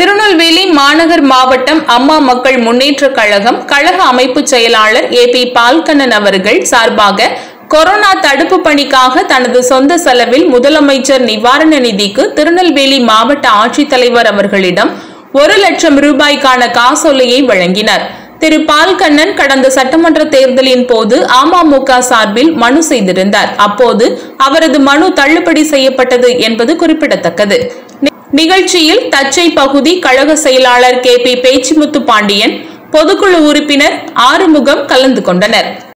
திருநெல்வேலி மாநகர் மாவட்டம் அம்மா மக்கள் முன்னேற்றக் கழகம் கழக அமைப்பு செயலாளர் ஏ பி பால்கண்ணன் அவர்கள் சார்பாக கொரோனா தடுப்பு பணிக்காக தனது சொந்த செலவில் முதலமைச்சர் நிவாரண நிதிக்கு திருநெல்வேலி மாவட்ட ஆட்சித்தலைவர் அவர்களிடம் ஒரு லட்சம் ரூபாய்க்கான காசோலையை வழங்கினார் திரு பால்கண்ணன் கடந்த சட்டமன்ற தேர்தலின் போது அமமுக சார்பில் மனு செய்திருந்தார் அப்போது அவரது மனு தள்ளுபடி செய்யப்பட்டது என்பது குறிப்பிடத்தக்கது நி- நிகழ்ச்சியில் தச்சை பகுதி கழக செயலாளர் கே பி பேச்சிமுத்து பாண்டியன் பொதுக்குழு உறுப்பினர் ஆறுமுகம் கலந்து கொண்டனர்